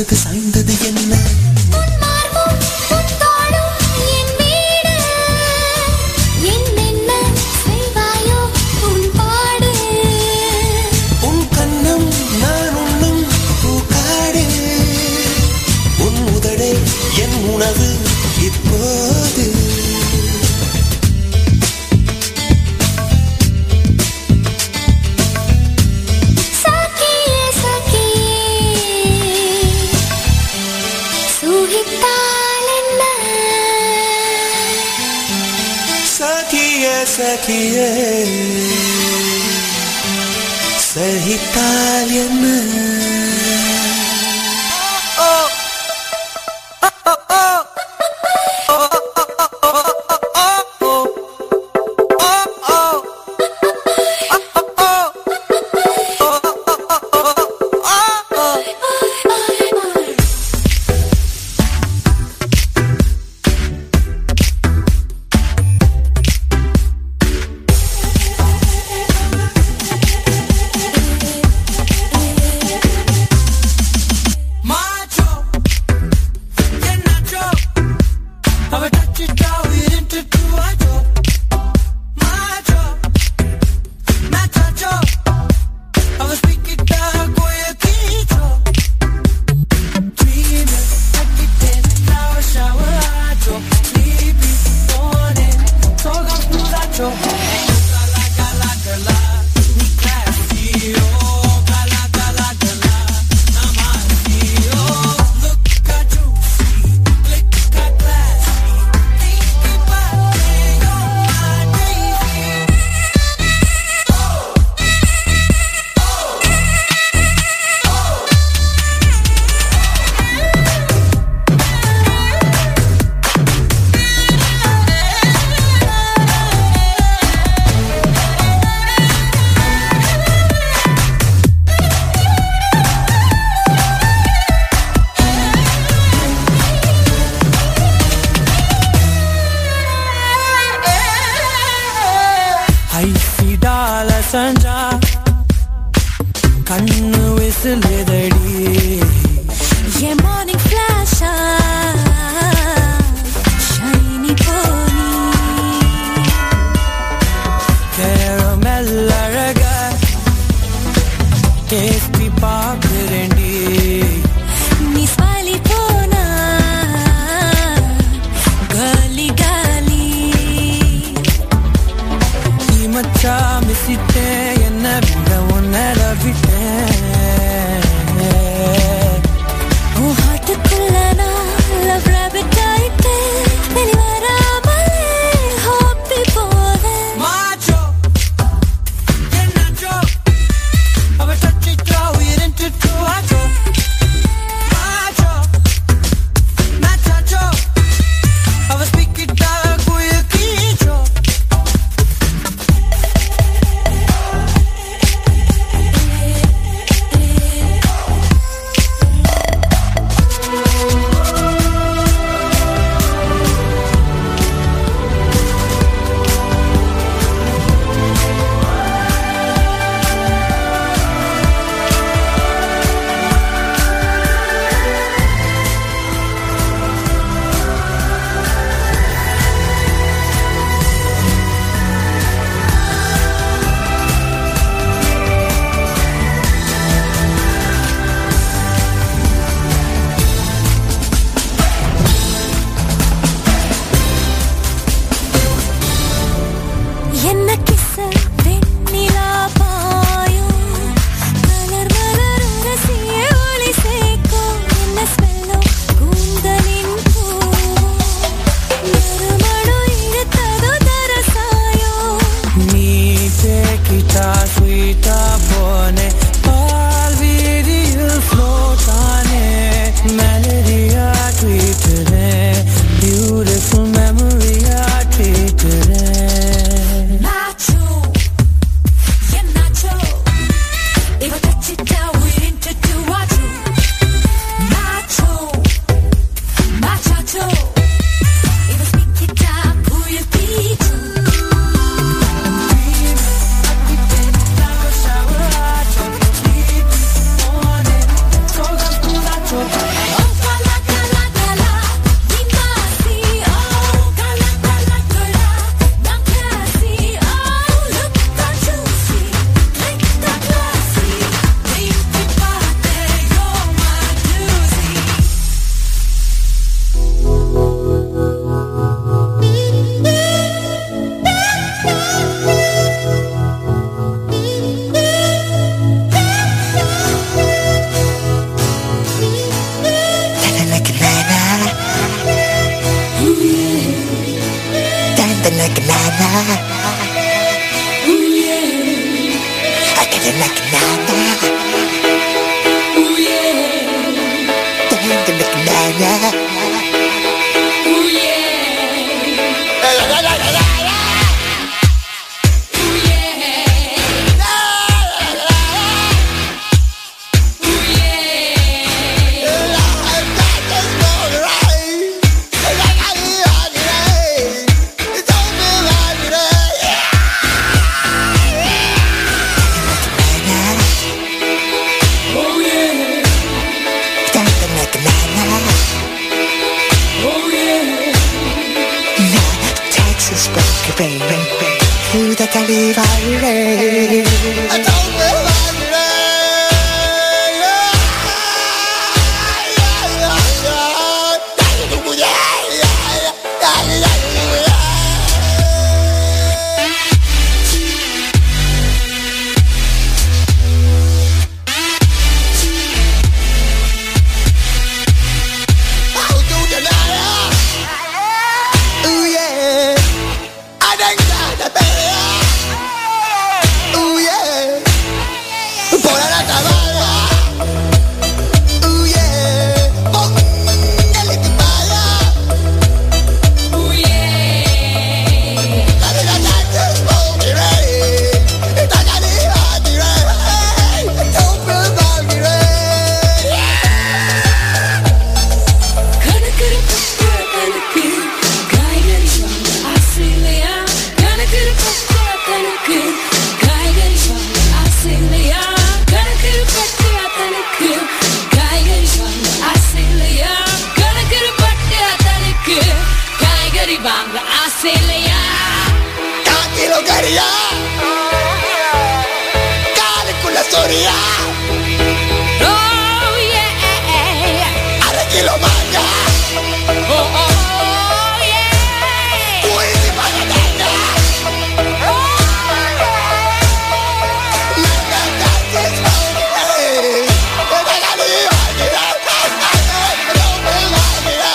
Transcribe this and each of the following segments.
சாய்ந்தது சாய்ந்தது என்ன உன் மார்பும் உன் தோளும் என் வீடு என்னென்ன செய்வாயோ உன் பாடு உன் கண்ணம் நான் உண்ணும் பூக்காடு உன் உதடே என் உணவு இப்போது சகியே சகியே சுகித்தால் என்ன சகியே சகியே சகித்தால் என்ன Macho, you're nacho. Have a touch it out, we into two macho. Macho, macho. Have a speak it down, go your kicho. Dreaming, like it in shower, shower, macho. Sleepy, morning, so go through that cho. Gala, gala, gala, we classy, oh, gala, gala, gala. Look at you, click at glass. Think about it, you're my baby. ஐசிடால சஞ்சா கண்ணு விசிலுதடி என் morning ஃபிளாஷா shiny pony caramel அழக tasty பாக்குறேன்டி நீ smiley போனா காலி காலி நீ மச்சா மிசிட்டேன் என்ன விட உன்னட விட்டேன் உன் ஹார்ட்டுக்குள்ள நான் லவ் ராபிட் ஆயிட்டேன் வெளிவராமலே ஹாப்பி போவேன் Macho, you're nacho. Have a touch it out, we're into two macho. Macho, macho. Have a speak it down, go your kicho. Texas rock, baby. Who the Calibre? I don't Ooh yeah, I think that Ooh yeah, por la cabana. Ooh yeah, oh, dale que para. Ooh yeah, dale la noche, oh diré, está calidad diré, don't feel bad diré. கணக்கிற பப்பா கணக்கு காய்கறி வாங்க ஆசையிலையா கணக்கிற பப்பா கணக்கு காய்கறி வாங்க ஆசையிலையா கணக்கிற பட்டா கணக்கு காய்கறி வாங்க ஆசையிலையா கணக்கிற பட்டா கணக்கு காய்கறி வாங்க ஆசையிலையா Tranquilo, quería. Cálculo, Soria. Oh yeah Arreglilo, manga. Oh oh yeah Uy, mi pagadena. Manga, gracias, hombre. Esta calidad, mira. No me va a mirar.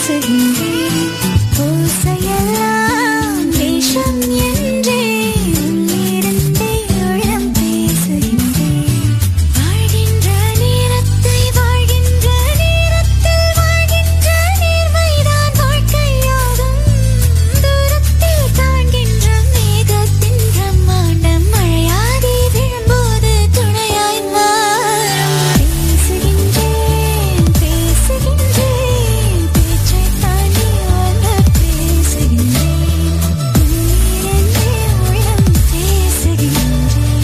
பேசுகின்றேன் ஓசையெல்லாம் வேஷம் என்றே உள்ளிருந்தே உளம் பேசுகின்றேன் வாழ்கின்ற நேரத்தை வாழ்கின்ற நேரத்தில் வாழ்கின்ற நேர்மைதான் வாழ்க்கையாகும் தூரத்தில் காண்கின்ற மேகத்தின் பிரம்மாண்டம் மழையாகி விழும்போது துணையாய் மாறும் பேசுகின்றேன் பேசுகின்றேன் பேச்சை தாண்டி வந்து பேசுகின்றேன் உன்னிருந்தே உள்ளம் பேசுகின்றேன்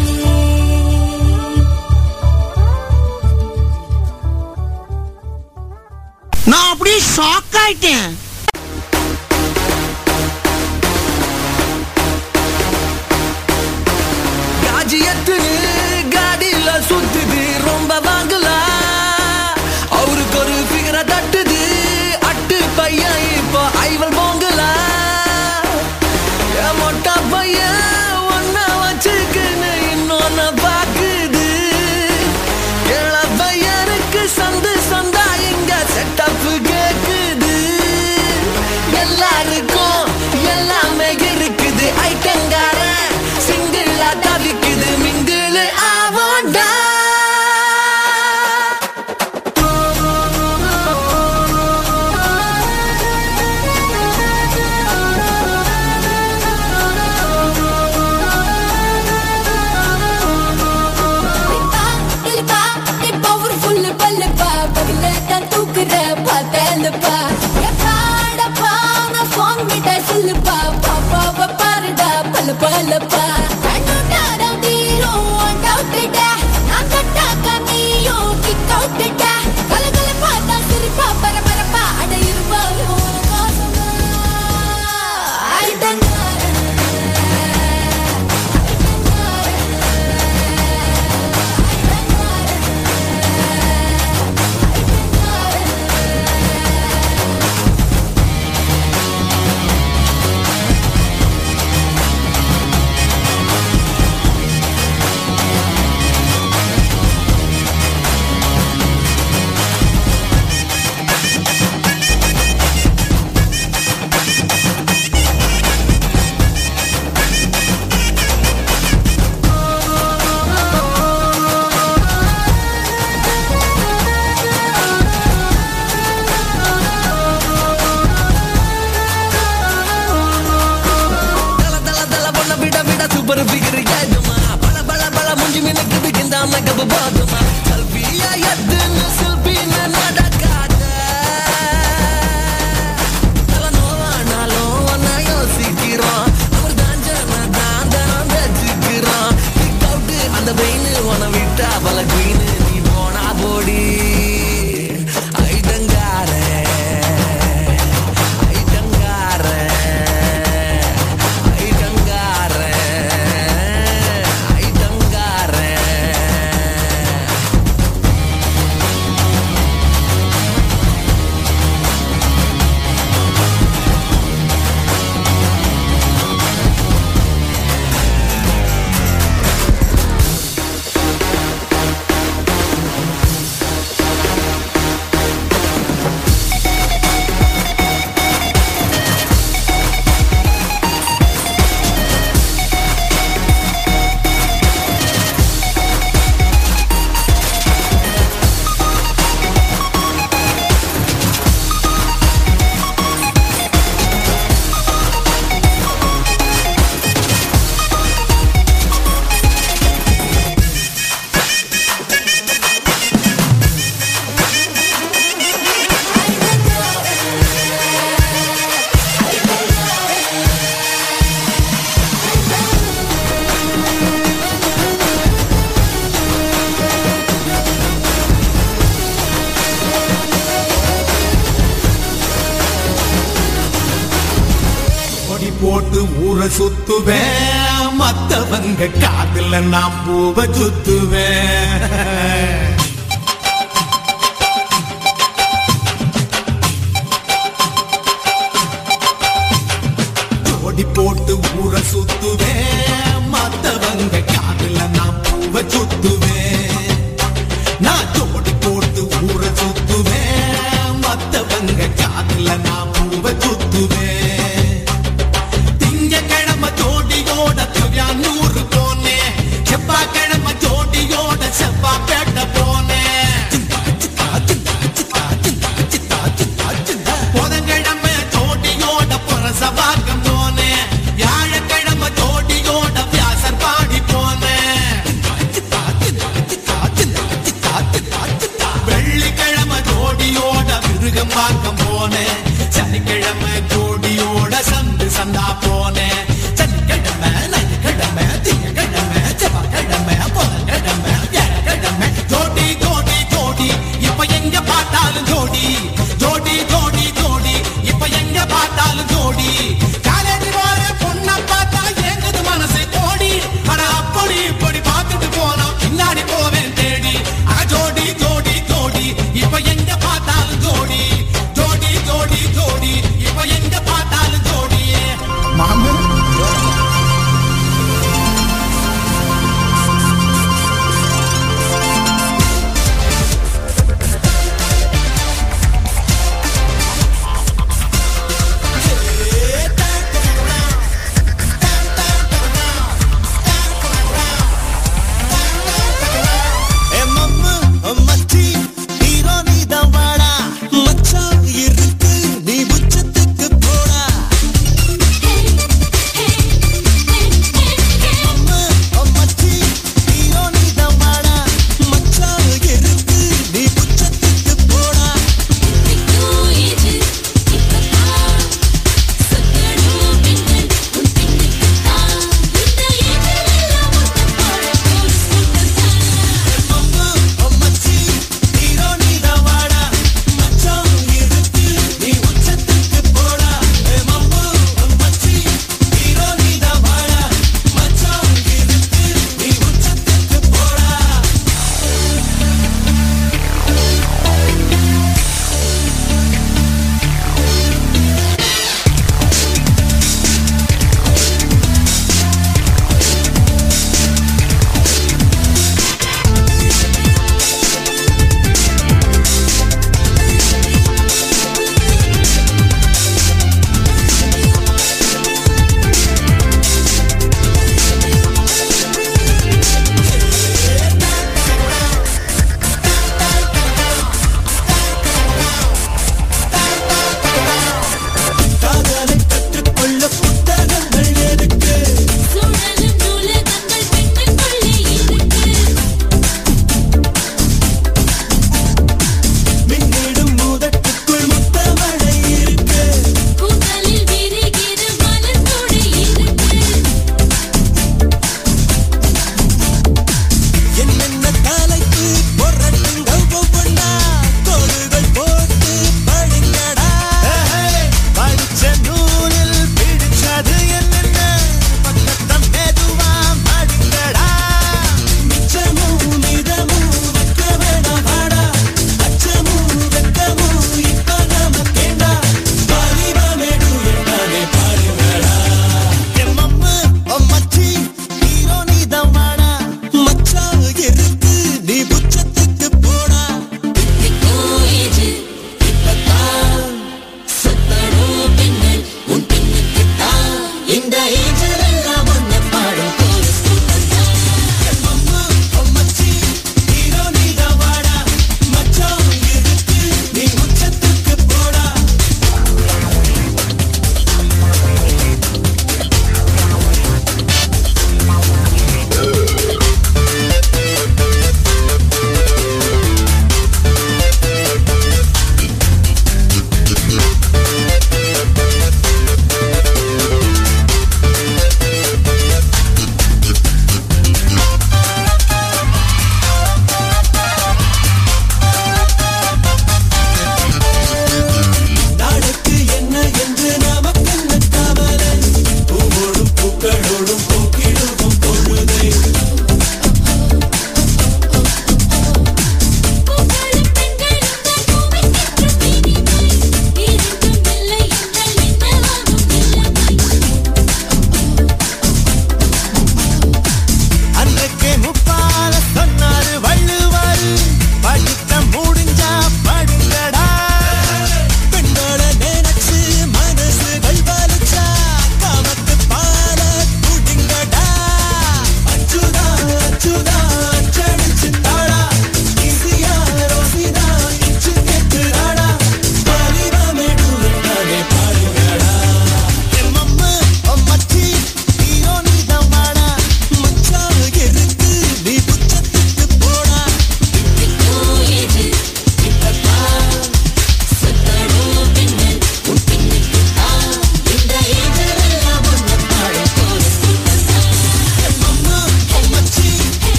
நான் அப்படியே ஷாக் ஆயிட்டேன் காஜி எத்துன்னு காடியில சுத்துது ரொம்ப வாங்கலா அவருக்கு ஒரு ஃபிகரை தட்டுது அட்டு பையன் இப்போ ஐவல் போங்கலா என் மொட்டா பையன் ஒன்ன வச்சுக்கின்னு இன்னொன்னு பாக்குது கிள பையனுக்கு சந்து சந்தா இங்க செட்டப் கேக்குது எல்லாருக்கும் எல்லாமே இருக்குது ஐட்டங்காரன் சிங்கிளா தவிக்குது மிங்கிள் ஆவாண்டா லிப்பா லிப்பா நீ பவர்ஃபுல் பல்லப்பா பகல தான் தூக்குற பார்த்தலப்பா எப்பாடப்பா நான் சாங் விட்ட சொல்லுப்பா பாப்பாவ பாருடா பல்ல பல்லப்பா கண்ணுட்டாரா தீரும் ஒன் அவுட்டுட நான் கட்டாக்க நீயும் கிக் அவுட்டுட கலகல பார்த்தா சிரிப்பா பரபரப்பா அட இருபாலும் தல தல தல பொண்ண விட விட சூப்பர் ஃபிகர் ஏதுமா பல பல பல முஞ்சி மினுக்குது இந்த மேக்கப் பாதுமா செல்ஃபியா எத்துன்னு செல்ஃபின்னு நடக்காத தல நோவானாலும் ஒன்னா யோசிக்கிறோம் அவர் தான் ஜன தான் தான் வச்சுக்கிறோம் கிக் அவுட் அந்த பெயின் உன விட்டா பல குயின் நீ போனா போடி ஐட்டங்கார ஐட்டங்கார ஐட்டங்கார ஐட்டங்கார கொடி போட்டு ஊரை சுத்துவேன் மத்தவங்க காதுல நான் பூவ சுத்துவேன் ஜோடி போட்டு ஊரை சுத்துவேன் மத்தவங்க காதுல நான் பூவ சுத்துவேன் நான் ஜோடி போட்டு ஊரை சுத்துவேன் மத்தவங்க காதுல நான் சேப்பாக்கம் போனேன் சனிக்கிழமை ஜோடியோட சந்து சந்தா போனேன் சனிக்கிழமை ஞாயிற்றுக்கிழமை திங்கக்கிழமை செவ்வாய்க்கிழமை புதன்கிழமை வியாழக்கிழமை ஜோடி ஜோடி ஜோடி இப்ப எங்க பார்த்தாலும் ஜோடி ஜோடி ஜோடி ஜோடி இப்ப எங்க பார்த்தாலும் ஜோடி காலேஜ் போற பொண்ண பார்த்தா ஏங்குது மனசு கோடி ஆனா அப்படி இப்படி பார்த்துட்டு போனா பின்னாடி போவேன் தேடி ஆ ஜோடி ஜோடி ஜோடி இப்ப எங்க பார்த்தாலும் ஜோடி ஜோடி ஜோடி ஜோடி இப்ப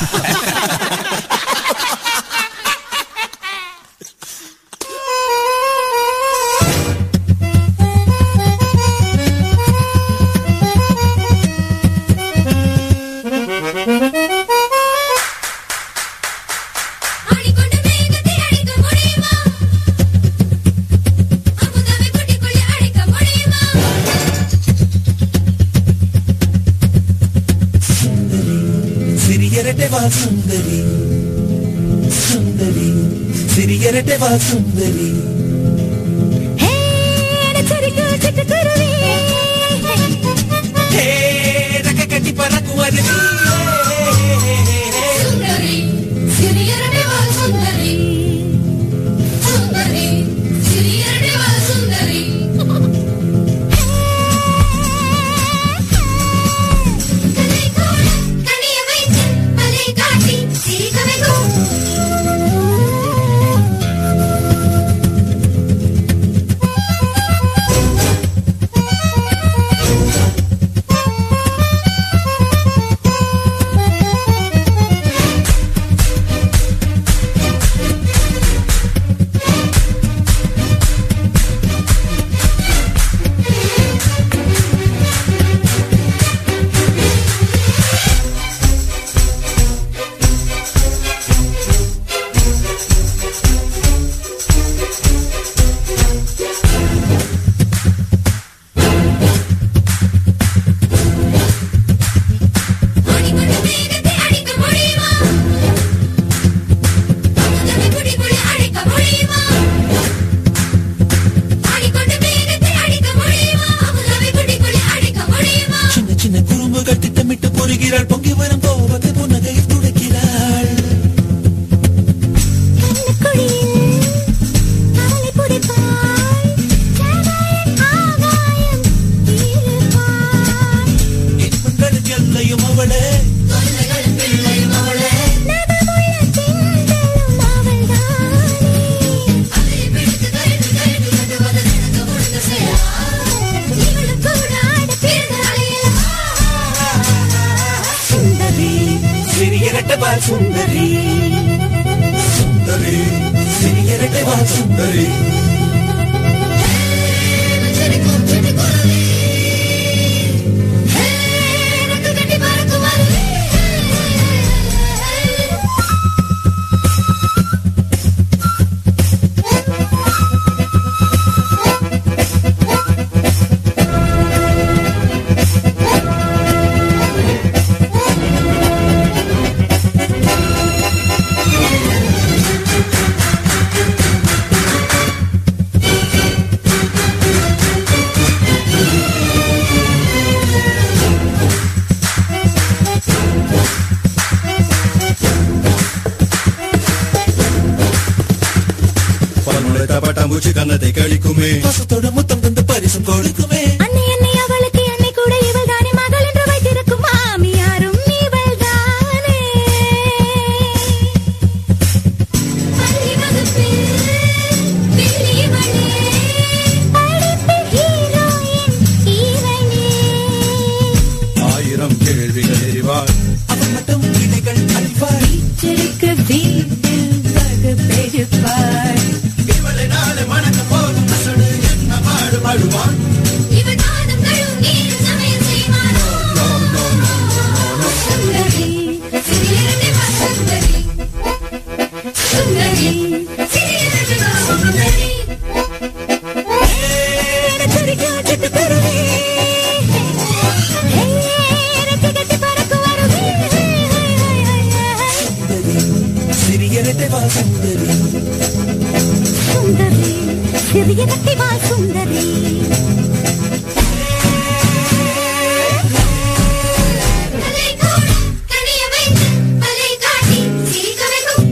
ஆடிக்கொண்டு மேகத்தை அடிக்க முடியுமா அமுதாவை புட்டிக்குள்ளே அடைக்க முடியுமா சிறியரட்டை வா சுந்தரி சுந்தரி சிறியரட்டை வா சுந்தரி ஹே நச்சரிக்கு சிட்டுக்குருவி ஹே ரக்க கட்டி பறக்குவது சுந்தரி சிறியரடே வா சுந்தரி சுந்தரி சிறியரடே வா சுந்தரி கலை கோல கனிய வைத்து பலை காட்டி சிரிக்க வைக்கும் ஆடிக்கொண்டு மேகத்தை அடிக்க முடியுமா அமுதாவை புட்டிக்குள்ளே அடைக்க முடியுமா ஆடிக்கொண்டு மேகத்தை அடிக்க முடியுமா அமுதாவை புட்டிக்குள்ளே அடைக்க முடியுமா சின்ன சின்ன குறும்புகள் திட்டமிட்டு பொறுகிறாள் பொங்கி வரும் கோபத்தை புன்னகையில் துடைக்கிறாள் கண்ணுக்குழியில் அவளை புதைப்பாய் ஜனநாயகன் ஆகாயம் இருப்பாய் இன்பங்களுக்கு எல்லையும் அவளே தொல்லைகளும் பிள்ளையும் அவளே நகமுள்ள திங்களும் அவள்தானே அதை பிடித்து கைது கைது கட்டுவது எனக்கு முடிந்த செயலா இவளும் கூட ஆட பிறந்த அலையலா சுந்தரி சிறியரட்டை வா சுந்தரி சுந்தரி சிறியரட்டை வா சுந்தரி சிரிக்கும் சிட்டுக்குருவி ஹே ரெண்டு கட்டி பறக்கும் அருவி பன்முளைத்த பட்டாம்பூச்சி கன்னத்தை கழிக்குமே பாசத்தோட முத்தம் தந்து பரிசும் கொடுக்குமே அன்னை அன்னை அவளுக்கு அன்னை கூட இவள் தானே மகள் என்று வைத்திருக்கும் மாமியாரும் இவள் தானே பள்ளி வகுப்பில் பிள்ளைவளே, படிப்பில் ஹீரோயின் இவளே. ஆயிரம் கேள்விகள் எறிவாள் அவன் மட்டும் கிளைகள் அழிவாள் சிறுக்கு வீட்டில் வகுப்பெடுப்பாள். இவளை நாளை மணக்க போகும் அசடு என்ன பாடுபாடுவான் இவள் பாதம் கழுவும் நீர் சமையல் செய்வாளோ? சுந்தரி, சிறியரடி வா சுந்தரி. சுந்தரி, சிறியரடி வா சுந்தரி. ஏனச்சரிக்கும் சிட்டுக்குருவி. ஏனச்சு கட்டி பறக்கும் அருவி. சிறியரட்டை வா சுந்தரி சுந்தரி சிறிய கட்டி வா சுந்தரி கலை கூட கனிய வைத்து பலை காட்டி சிரிக்க வைக்கும்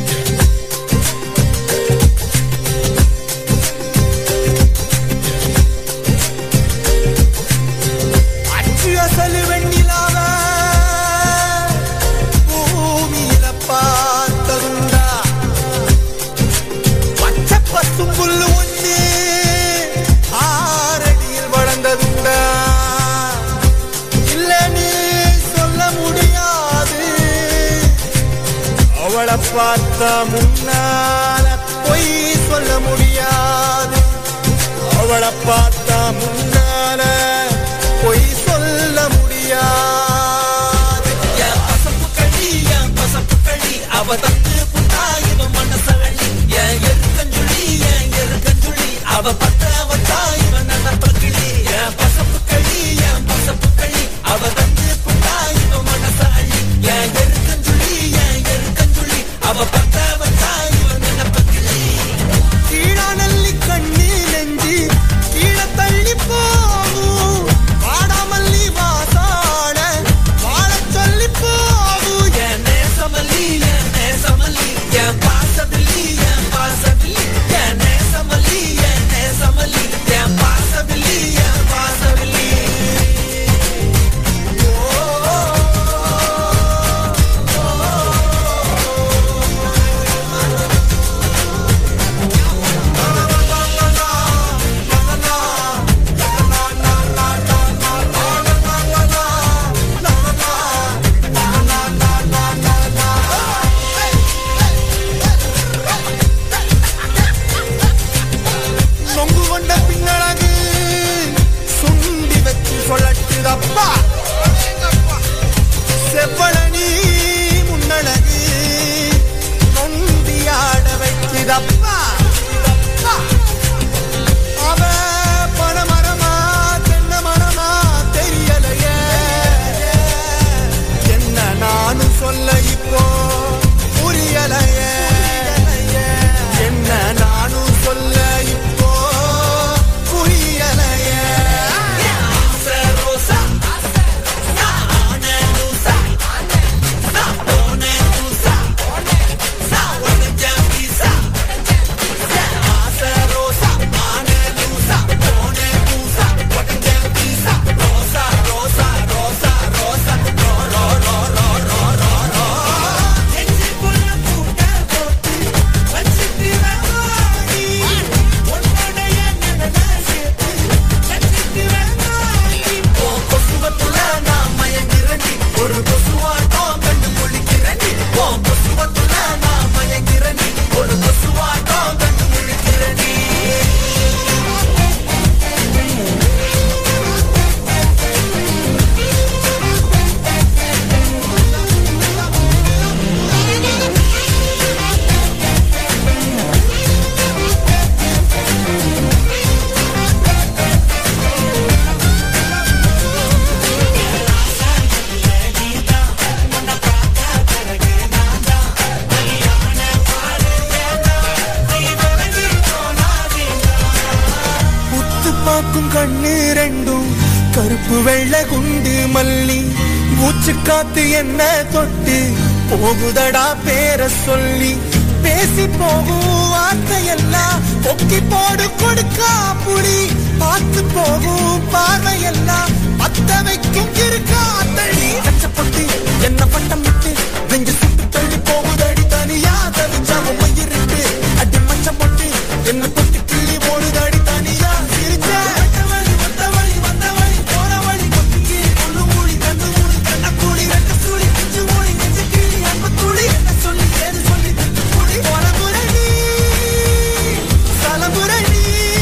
ஆ அவளை பார்த்தா முன்னால பொய் சொல்ல முடியாது அவளை பார்த்தா முன்னால பொய் சொல்ல முடியாது என் பசப்பு களி என் பசப்பு களி அவ தந்து புட்டா இவ மனசவழி என் எருக்கஞ்சுளி என் எருக்கஞ்சுளி அவ பத்த வச்சா இவ நினப்ப கிளி என் பசப்பு களி என் பசப்பு களி அவ தந்து புட்டா இவ மனசவழி என் எருக்கஞ்சுளி என் எருக்கஞ்சுளி அவ பத்த வச்சா இவ நினப்ப கிளி கீழானல்லி கண்ணி நெஞ்சி கீழ தள்ளி போகும் வாடாமல்லி வாசாட வாழ சொல்லி போகும் என் நேசமல்லி என் நேசமல்லி என் பாசமில்லி என் பாசமில்லி என் நேசமல்லி என் நேசமல்லி என் பாசமில்லி என் பாசமில்லி நொங்கு கொண்ட பின்னழகு சுண்டி வச்சு சொல்லட்டுதப்பா செவ்வழனி முன்னழகு நொண்டியாட வைக்குதப்பா அவ பணமரமா தென்னை மரமா தெரியலையே என்ன நானும் சொல்ல இப்போ புரியலையே என்ன நானும் சொல்ல இப்போ புரியலையே ரோசா நான் ஆனே லூசா நான் போனே லூசா நான் உனக்கு பீசா ஆசை ரோசா ஆனே லூசா போனே லூசா உனக்கு பீசா ரோசா ரோசா ரோசா ரோசா ரோ ரோ ரோ ரோ ரோ ரோ ரோ நெஞ்சுக்குள்ள பூட்ட போட்டு வச்சிட்டு வாடி உன்னுடைய நிழலை சேர்த்து வச்சிட்டு வாடி ஓ கொசுவத்துல நான் மயங்கிறேன் ஒரு கொசுவாட்டம் கண்டு முழிக்கிறேன் ஓ கொசுவத்துல நான் மயங்கிறேன் ஒரு கொசுவாட்டம் கண்டு முழிக்கிறேன் உத்து பார்க்கும் கண்ணு ரெண்டும் கருப்பு வெள்ளை குண்டு மல்லி மூச்சு காத்து என்ன தொட்டு போகுதடா பேர சொல்லி பேசி போகும் வார்த்தையெல்லாம் பொக்கி போடு கொடுக்கா புடி பார்த்து போகும் பார்வையெல்லாம் பத்த வைக்கும் இருக்கா தள்ளி கச்சப்பட்டு என்ன பட்டம் விட்டு நெஞ்சு சுட்டு தள்ளி போகுதடி தனியா தவிச்சா உயிருக்கு அடி மச்சம் போட்டு என்ன பொட்டு கிள்ளி போடுதடி தனியா சிரிச்சா வந்த வழி வந்த வழி வந்த வழி போற வழி கொத்திக்கு கொள்ளு மூடி கண்ணு மூடி கண்ண கூடி ரெட்ட சூடி நெஞ்சு மூடி நெஞ்சு கிளி அன்பு துளி என்ன சொல்லி ஏது சொல்லி தட்டு கூடி போற முரணி சலமுரணி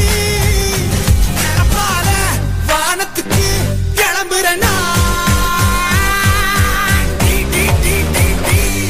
நிரப்பால வானத்துக்கு கிளம்புற நான். Tea, tea, tea, tea, tea.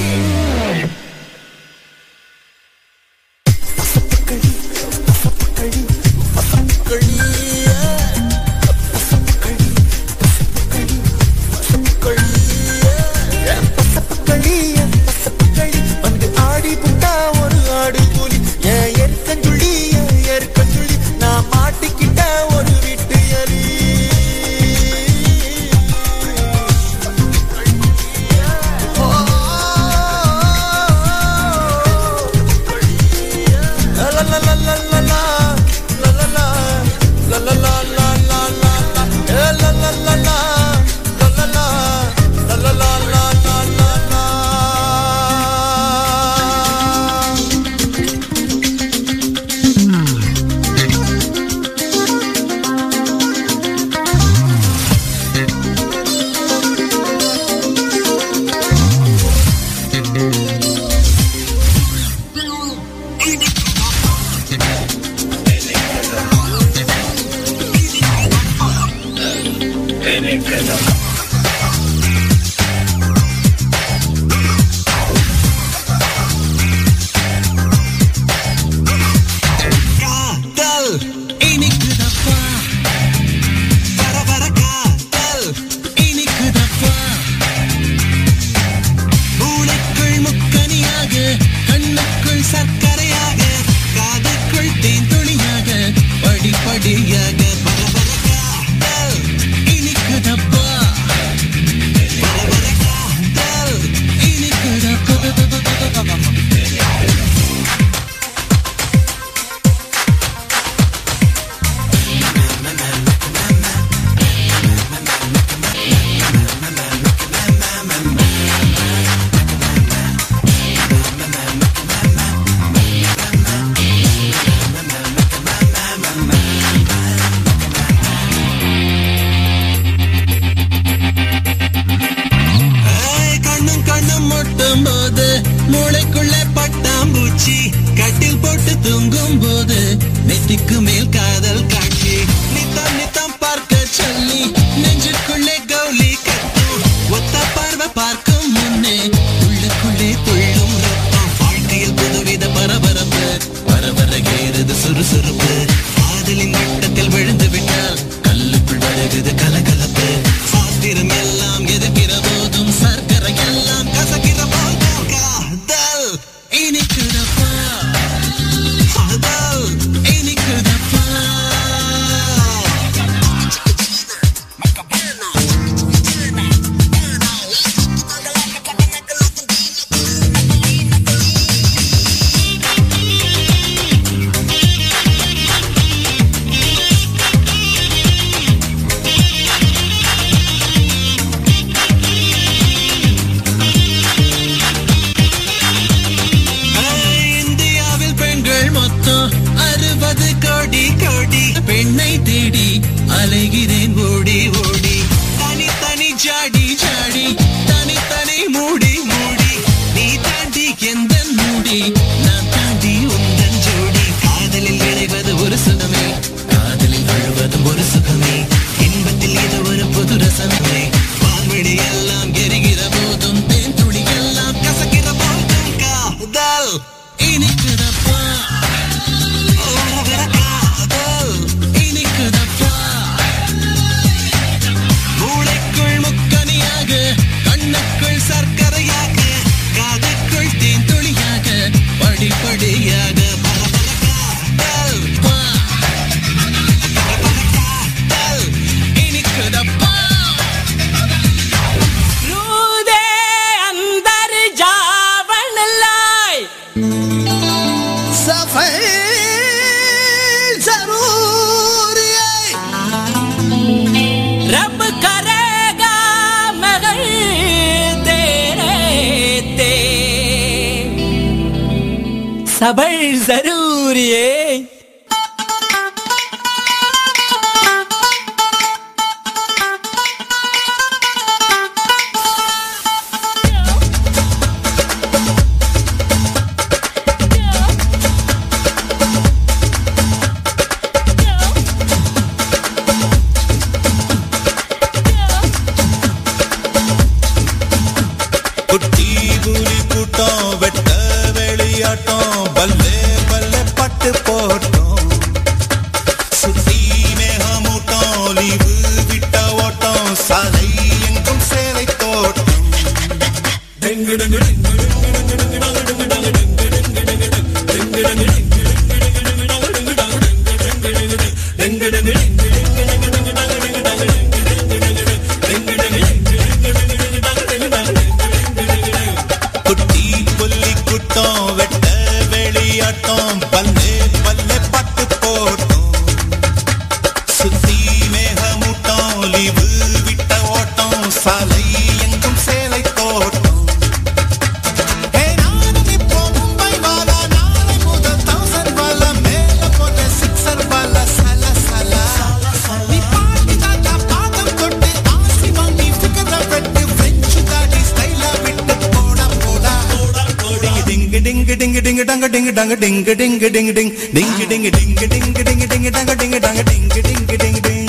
மூளைக்குள்ள பட்டாம்பூச்சி கட்டில் போட்டு தூங்கும் போது நெத்திக்கு மேல் காதல் காட்சி நித்தம் நித்தம் பார்க்க சொல்லி நெஞ்சுக்குள்ளே கௌலி கட்டும் ஒத்த பார்வை பார்க்கும் முன்னே உள்ளுக்குள்ளே துள்ளும் ரத்தம் வாழ்க்கையில் புதுவித பரபரப்பு பரபர ஏறுது சுறுசுறுப்பு காதலின் வட்டத்தில் விழுந்து விட்டால் கல்லுக்குள் வருகிறது கலகலப்பு சாஸ்திரம் எல்லாம் எதிர்க்கிற போதும் சர்க்கரை எல்லாம் கசக்கிற போதும் காதல் இனிக்குதப்பா காதல் இனிக்குதப்பா இந்தியாவில் பெண்கள் மொத்தம் அறுபது கோடி கோடி பெண்ணை தேடி அலைகிறேன் ஓடி ஓடி தனி தனி ஜாடி ஜாடி தனி தனி மூடி மூடி நீ தாண்டி எந்த மூடி நான் தாண்டி உந்தன் ஜோடி காதலில் விளைவது ஒரு சுகமே காதலில் விழுவதும் ஒரு சுகமே இன்பத்தில் இது ஒரு புது ரசமே பால்வெளி எல்லாம் எரிகிற போதும் தேன் துளி எல்லாம் கசக்கிற போதும் காதல் இனிக்குதப்பா ஓவர காதல் இனிக்குதப்பா மூளைக்குள் முக்கனியாக கண்ணுக்குள் சர்க்கரையாக காதுக்குள் தேன் துளியாக படிப்படியாக பல பல காதல் பா. பல பல காதல் இனிக்குதப்பா रूदे अंदर जावन लाए सफर जरूरी है रब करेगा मगर तेरे ते सबर जरूरी है குட்டி புலி கூட்டம் வெட்ட வெளியாட்டம் பல்லே பல்லே பட்டு போட்டோம் சுத்தி மேகமூட்டம் லீவு விட்ட ஓட்டம் சாலை எங்கும் சேலை தோட்டம் குட்டி புலி கூட்டம் வெட்ட வெளியாட்டம் பல்லே பல்லே பட்டு போட்டோம் சுத்தி மேகமூட்டம் லீவு விட்ட ஓட்டம் சாலை எங்கும் சேலை தோட்டம் ஹே, நானும் இப்போ மும்பை வாலா, நாளை முதல் thousand வாலா, மேல போன sixer வாலா, சல, சல. நீ பாட்டி தாத்தா பாதம் தொட்டு, ஆசி வாங்கி figure அ வெட்டு, French தாடி style அ விட்டு போடா, போடா. டிங் டிங் டிங் டிங் டங்க டிங் டங்க டிங் டிங் டிங் டிங் டிங் டிங் டிங் டிங் டிங் டிங் டங்க டிங் டங்க டிங் டிங் டிங் டிங்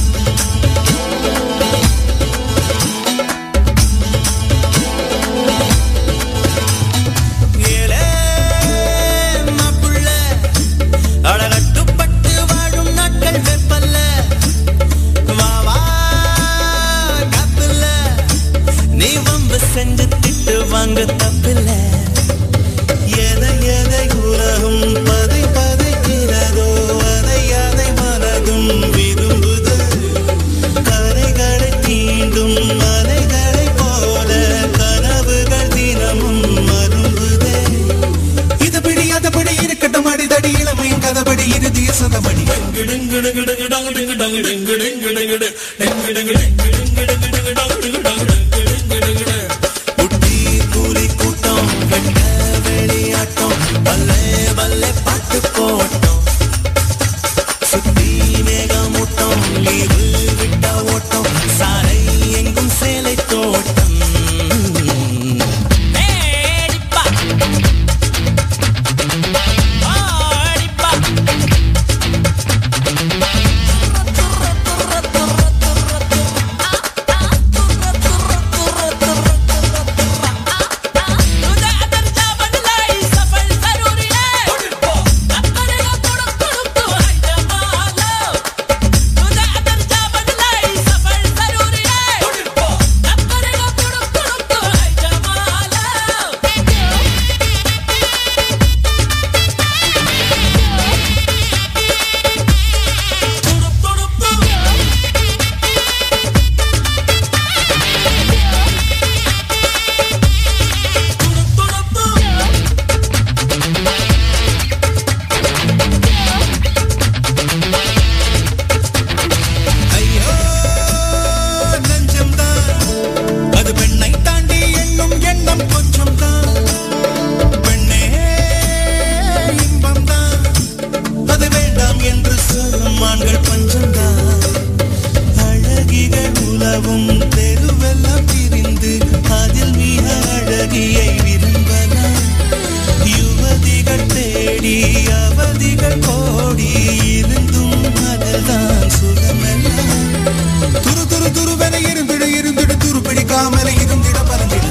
Hey, குட்டி கூலி கூட்டம் வெட்ட வெளியாட்டம் பல்லே பல்லே பாட்டு போட்டோம் சுத்தி மேகமூட்டம் லீவு விட்ட ஓட்டம் சாலை எங்கும் சேலை தோட்டம் ஐயோ நெஞ்சம்தான் அது பெண்ணை தாண்டி எண்ணும் எண்ணம் கொஞ்சம்தான் பெண்ணே இன்பம்தான் அது வேண்டாம் என்று சொல்லும் ஆண்கள் பஞ்சம்தான் அழகிகள் உலவும் தெருவெல்லாம் பிரிந்து அதில் மிக அழகியை விரும்பலாம் யுவதிகள் தேடி அவதிகள் கோடி இருந்தும் அதல்தான் சுகமெல்லாம் துரு துரு துருவென இருந்திட இருந்திட துரு பிடிக்காமல இருந்திட பறந்திட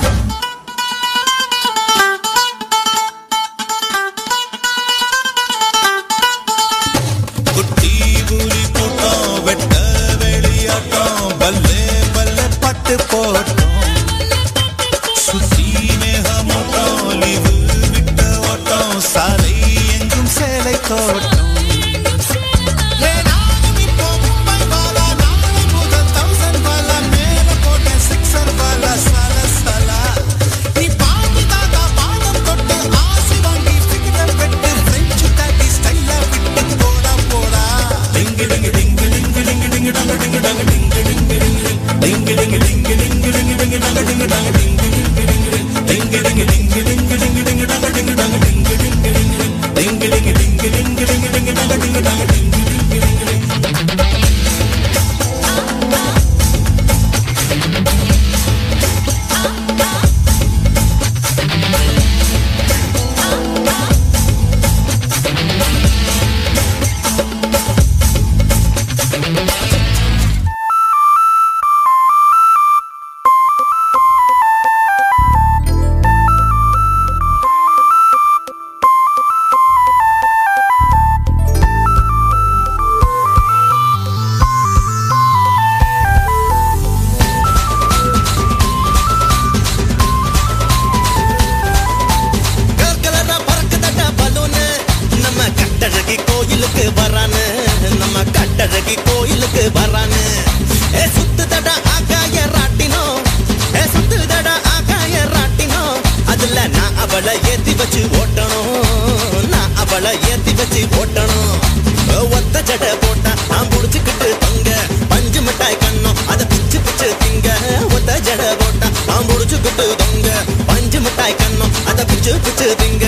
குட்டி புலி கூட்டம் வெட்ட வெளியாட்டம் பல்லே பல்லே பட்டு போட்டோம் சுத்தி மேகமூட்டம் லீவு விட்ட ஓட்டம் சாலை எங்கும் சேலை தோட்டம் ஏ, நானும் இப்போ மும்பை வாலா, நாளை முதல் thousand வாலா, மேல போட்ட sixer வாலா, சல சலா. நீ பாட்டு தாத்தா பாதம் தொட்டு ஆசை வாங்கி figure வெட்டு, French tattoo style ஆ விட்டு போடா, போடா. டிங்கு டிங்கு டிங்கு டிங்கு டிங்கு டிங்கு டங்கு டிங்கு டங்கு டிங்கு டிங்கு டிங்கு. டிங்கு டிங்கு டிங்கு டிங்கு டிங்கு டிங்கு டங்கு டிங்கு டங்கு டிங்கு டிங்கு டிங்கு. டிங்கு டிங்கு டிங்கு டிங்கு டிங்கு டிங்கு டங்கு டிங்கு டங்கு டிங்கு டிங்கு டிங்கு. டிங்கு டிங்கு டிங்கு டிங்கு டிங்கு டிங்கு டங்கு டிங்கு டங்கு டிங்கு டிங்கு டிங்கு. கலரா பறக்குதடா பலூனு நம்ம கட்டழகி கோயிலுக்கு வரானு நம்ம கட்டழகி கோயிலுக்கு வரானு ஏ சுத்துதடா ஆகாய ராட்டினோ ஏ சுத்துதடா ஆகாய ராட்டினோ அதுல நான் அவளை ஏத்தி வச்சு ஓட்டணும் நான் அவளை ஏத்தி வச்சு ஓட்டணும் ஒத்த ஜட போட்டா நான் புடிச்சுக்கிட்டு தொங்க பஞ்சு மிட்டாய் கண்ணம் அதை பிச்சு பிச்சு திங்க ஒத்த ஜட போட்டா நான் புடிச்சுக்கிட்டு தொங்க பஞ்சு மிட்டாய் கண்ணம் அதை பிச்சு பிச்சு திங்க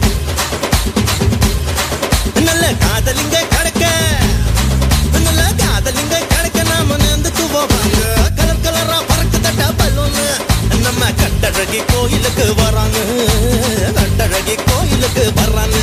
நல்ல காதலிங்க கடக்க நல்ல காதலிங்க கடக்க நாம நேர்ந்துக்கு போவாங்க கலர் கலரா பறக்கு தட்டா பலூனு நம்ம கட்டழகி கோயிலுக்கு வராங்க கட்டழகி கோயிலுக்கு வர்றாங்க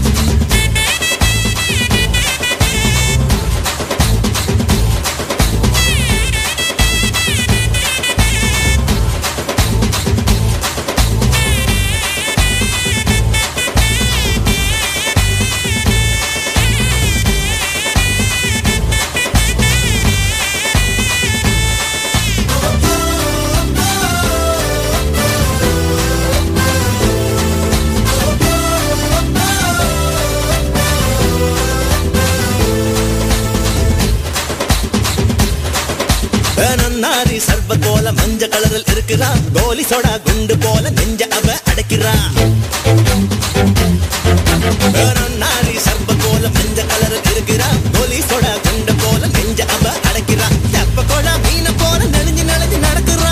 நன்னாரி சர்வ கோல மஞ்ச கலரில் இருக்கிறா கோலி சோடா குண்டு போல நெஞ்ச அவ அடைக்கிறா நன்னாரி சர்ப போல மஞ்ச கலர் இருக்கிறா போலீஸோட கண்ட போல நெஞ்ச அவ அடைக்கிறா தெப்ப கோழ மீன போல நெளிஞ்சு நெளிஞ்சு நடக்கிறா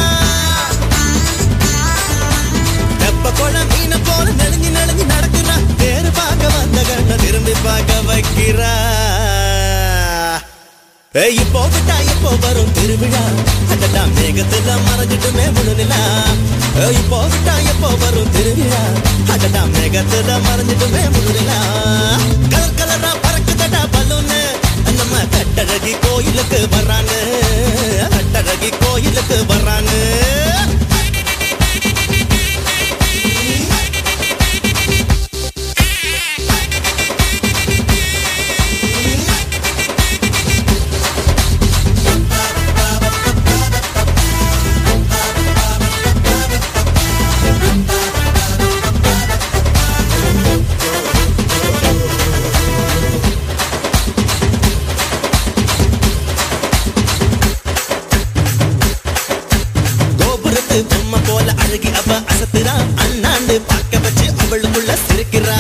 தெப்ப கோழ மீன போல நெளிஞ்சு நெளிஞ்சு நடக்கிறா பேரு பார்க்க வந்த கண்ண திரும்பி பார்க்க வைக்கிறா ஏய், இப்போ விட்டா எப்போ வரும் திருவிழா அடடா மேகத்துல மறைஞ்சிட்டுமே முழுநிலா ஏய், இப்போ விட்டா எப்போ வரும் திருவிழா அடடா மேகத்துல மறைஞ்சிட்டுமே முழுநிலா கலர் கலரா பறக்குதடா பலூனு நம்ம கட்டழகி கோயிலுக்கு வர்றானு கட்டழகி கோயிலுக்கு வர்றானு கோபுரத்து பொம்மை போல அழகி அவ அசத்துறா அண்ணாண்டு பார்க்க வச்சு அவளுக்குள்ள சிரிக்கிறா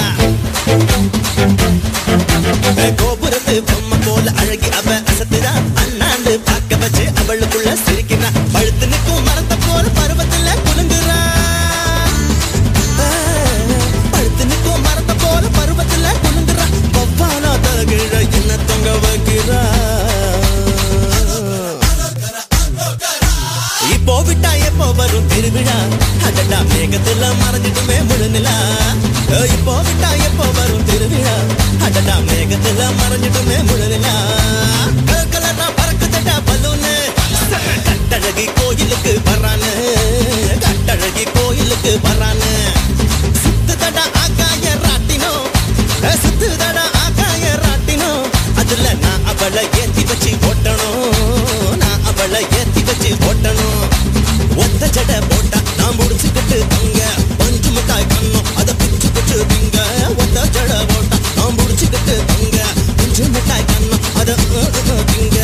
கோபுரத்து பொம்மை போல அழகி அவ அசத்துறா அண்ணாண்டு பார்க்க வச்சு அவளுக்குள்ள சிரிக்கிறா பழுத்து நிற்கும் மரத்தை போல பருவத்துல குலுங்குறா பழுத்து நிற்கும் மரத்தை போல பருவத்துல குலுங்குறா பப்பானா தலகிழ என்ன தொங்க வைக்கிறா இப்போ விட்டா எப்போ வரும் திருவிழா அடடா மேகத்துல மறைஞ்சிட்டுமே முழுநிலா ஏய், இப்போ விட்டா எப்போ வரும் திருவிழா அடடா மேகத்துல மறைஞ்சிட்டுமே முழுநிலா கலர் கலரா பறக்குதடா பலூனு கட்டழகி கோயிலுக்கு வரானு கட்டழகி கோயிலுக்கு வரானு சுத்துதடா ஆகாய ராட்டினோ ஏய், சுத்துதடா ஆகாய ராட்டினோ அதுல நான் அவளை ஏத்தி வச்சு ஓட்டணும் நான் அவளை ஏத்தி வச்சு ஓட்டணும் ஒத்த ஜட போட்டா நான் முடிச்சுக்கிட்டு தங்க பஞ்சு மிட்டாய் கண்ணும் அதை பிச்சு பிச்சு திங்க ஒத்த ஜட போட்டா நான் முடிச்சுக்கிட்டு தங்க பஞ்சு மிட்டாய் கண்ணும் அதை திங்க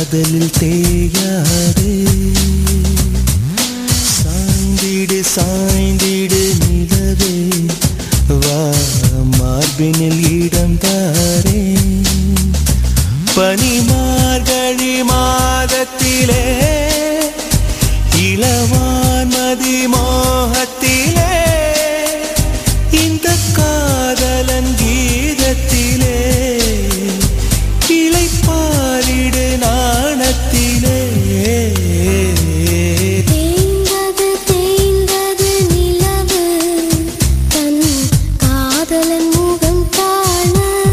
காதலில் தேயாதே சாய்ந்திடு சாய்ந்திடு நிலவே வா மார்பினில் இடம் தாரே பனிமார்கழி மாதத்திலே இளவான்மதி மோகத்திலே இந்த காதலன் கீதத்திலே இலை பாரிடு நாணத்திலே தேய்ந்தது தேய்ந்தது நிலவு தன் காதலன் முகம் காண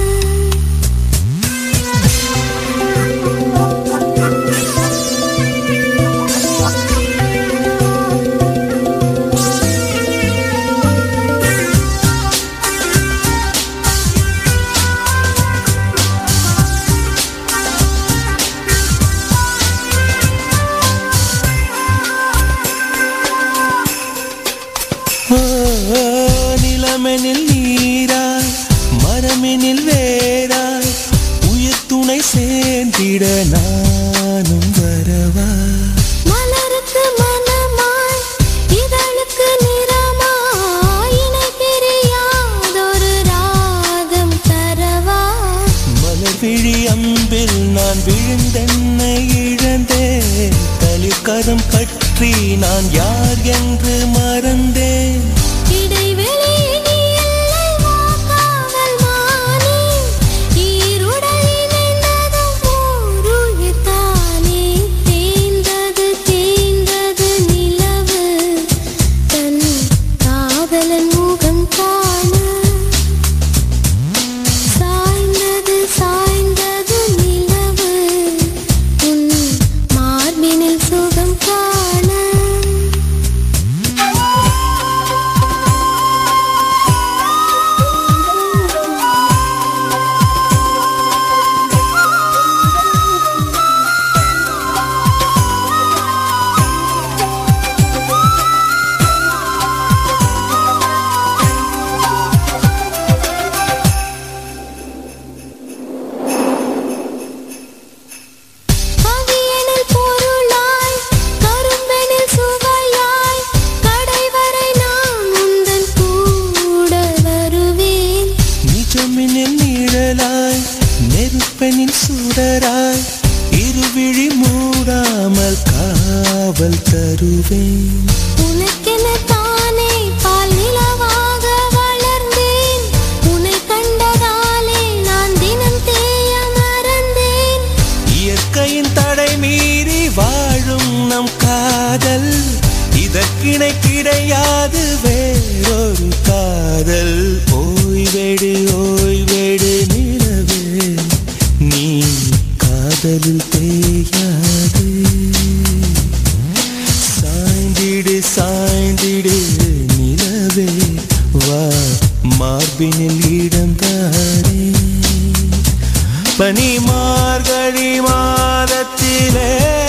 ஓ, நிலமெனில் நீராய் மரமெனில் வேராய் உயிர் துணை சேர்ந்திட நானும் வரவா மலருக்கு மனமாய் இதழுக்கு நிறமாய் இணை பிரியாதொரு ராகம் தரவா மலர் விழி அம்பில் நான் விழுந்தென்னை இழந்தேன் தளிர்கரம் பற்றி நான் யார் என்று மறந்தேன் இடைவெளி நீ எல்லை வாக்காமல் மானே ஈருடல் இணைந்ததும் ஓருயிர் தானே தேய்ந்தது தேய்ந்தது நிலவு தன் காதலன் முகம் காண சாய்ந்தது சாய்ந்தது நிலவு உன் மார்பினில் சுகம் காண கவியனில் பொருளாய் கரும்பெனில் சுவையாய் கடைவரை நான் உந்தன் கூட வருவேன் நிஜமெனில் நிழலாய் நெருப்பெனில் சுடராய் இருவிழி மூடாமல் காவல் தருவேன் உனக்கென தானே பால் நிலவாக வளர்ந்தேன் உன்னை கண்டதாலே நான் தினம் தேய மறந்தேன் இயற்கையின் தடை மீறி வாழும் நம் காதல் இதற்கிணை கிடையாது வேறொரு காதல் ஓய்வெடு ஓய்வெடு நிலவே நீ காதலில் தேயாது சாய்ந்திடு சாய்ந்திடு நிலவே வா மார்பினில் இடம் தாரே பனி மார்கழி மாதத்திலே